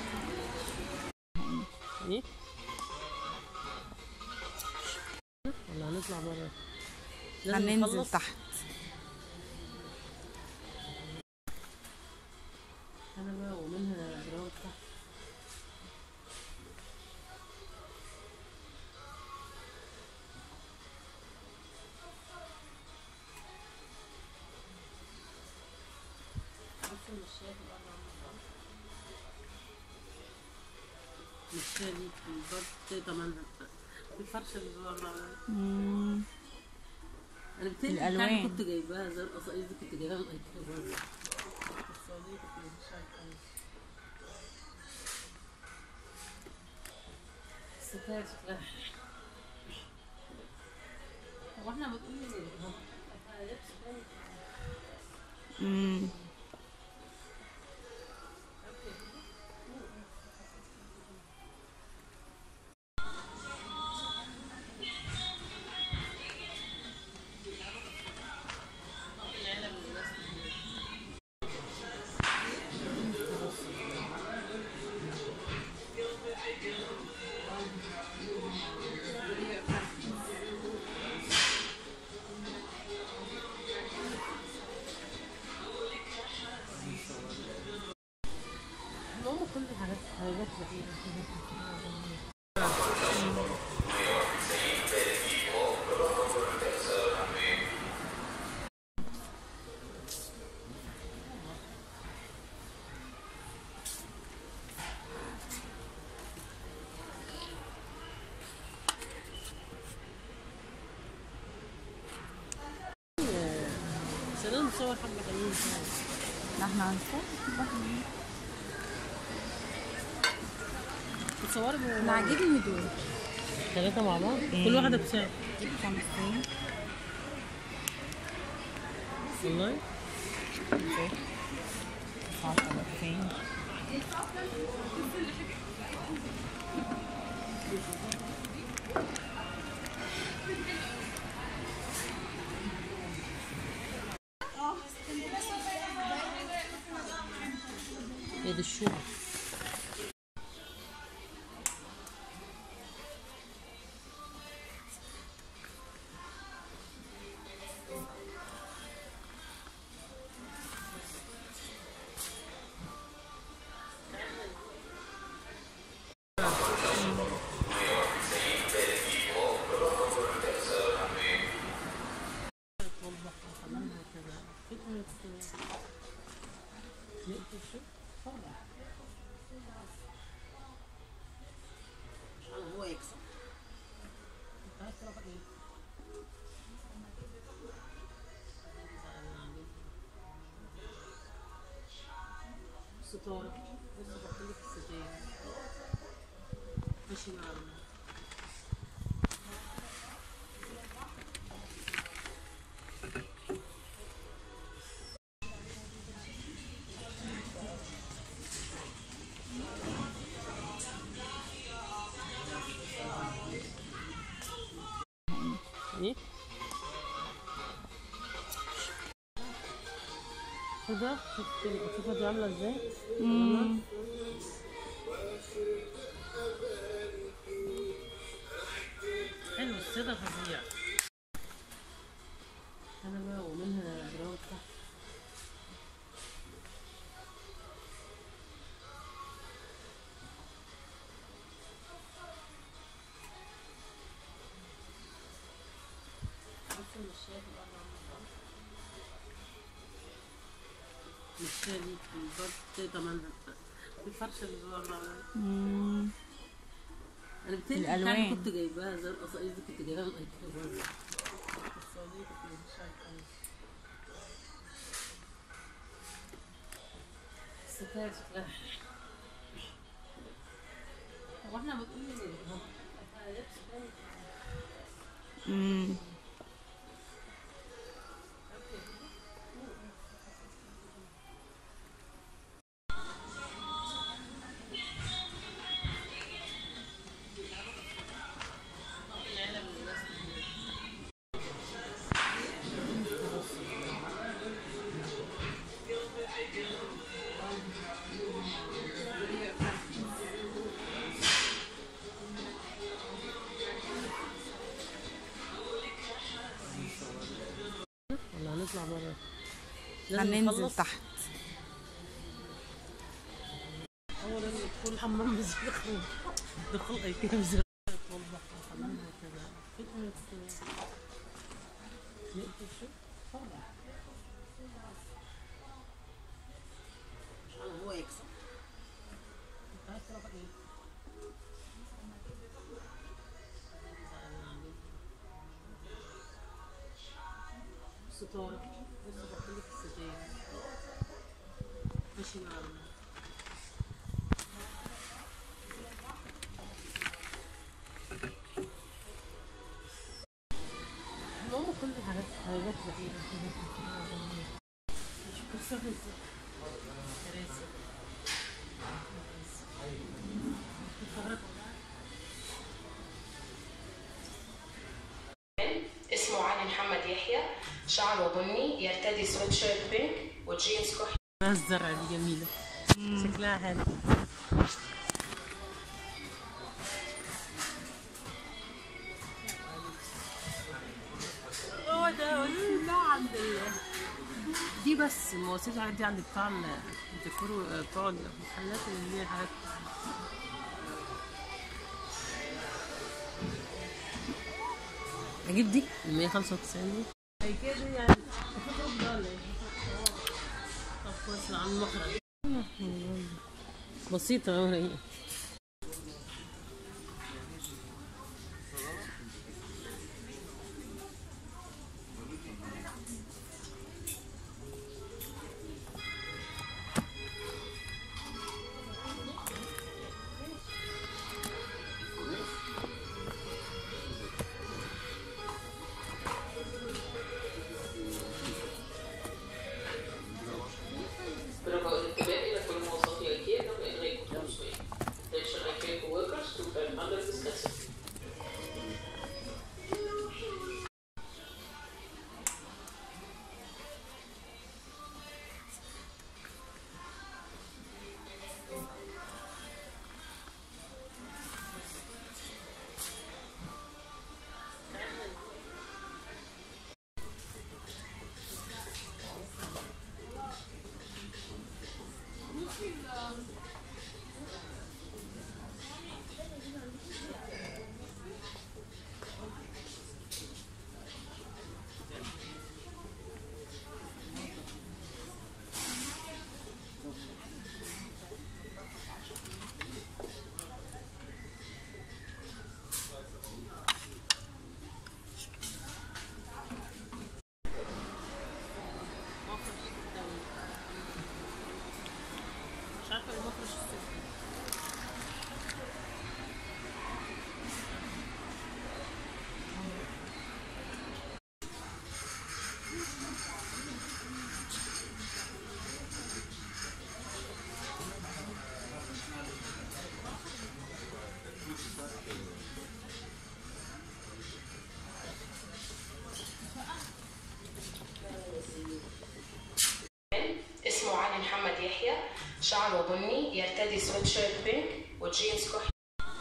ايه ولا هنطلع بره لازم هننزل نخلص؟ تحت انا بقى ومنها جراوند تحت بص المشاية في الأرض عاملة ازاي. المشاية دي في البرد تمنها الفرشة اللي جوه الأرض. مم. انا بتهيألي الألوان. الحاجة كنت جايباها زي القصايص دي كنت جايباها من ايكيا برضه السعودية كنت مش عارفة ستات شكلها طب احنا بنقول ايه؟ هو لبس تاني؟ مم. المهم كل الحاجات حاجات بسيطة سلام نصور حبة حلوين كده. احنا هنصور بتصوري انا بموبايل. عاجبني دول ثلاثة مع بعض إيه. كل واحدة بسعر خمسين والله تسعة وثلاثين ايه ده الشوق هو يكسب ستارة بص بحطلك الستاير ماشي مع ال- ايه شو ده شوف القطيفة دي عاملة ازاي مم. حلو الصدى فظيع انا بقى ومنها جراوند تحت بص المشاية في الأرض عاملة ازاي. المشاية دي في البرد تمنها الفرشة اللي جوه الأرض. مم. انا بتهيألي الألوان. الحاجة كنت جايباها زي القصايص دي كنت جايباها من ايكيا برضه السعودية كنت مش عارفة ستات شكلها طب احنا بنقول ايه؟ هو لبس تاني؟ مم. لازم هننزل نخلص. تحت أولا يدخل الحمام بزيادة دخول أي كده بزيادة والله حمام هكذا فكرة نقفل شو؟ طبعا على هو يكسب أنت عايز تروح إيه؟ ستارة لسه بحطلك الستاير ماشي مع ال- ماما كل حاجات حاجات زهيرة مش كرسي كراسي اسمه علي محمد يحيى شعره بني يرتدي سويت شيرت بينك وجينز كحلي ما الزرع دي جميلة شكلها حلو هو ده لا عند ال- دي بس المواسير الحاجات دي عند بتاع ال- الديكور بتوع المحلات اللي هي حاجات اجيب دي ال 195 دي هي كده يعني المفروض ده ولا ايه؟ طب كويس عن المخرج بسيطة أوي هي برجاء الانتباه إلى كل موظفي IKEA قبل إلغاء كتب التسويق. Attention IKEA coworkers to turn under discussing. مش عارفة المخرج السفلي اسمه علي محمد يحيى شعره بني يرتدي سويت شيرت بينك وجينز كحلي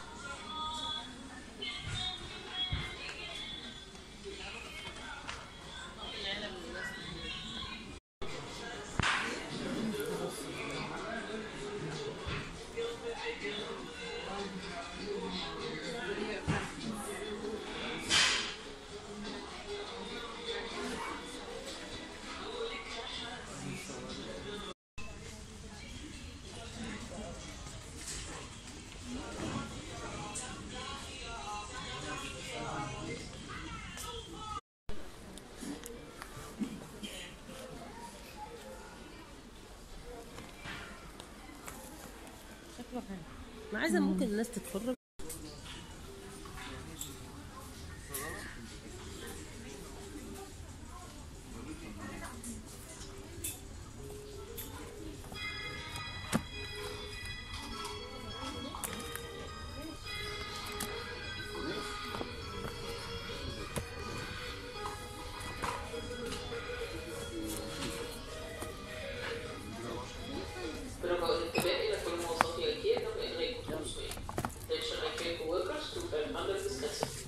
شكله حلو أنا عايزة ممكن الناس تتفرج برجاء الانتباه إلى كل موظفي IKEA قبل إلغاء كتب التسويق. Attention IKEA coworkers to turn under discussing.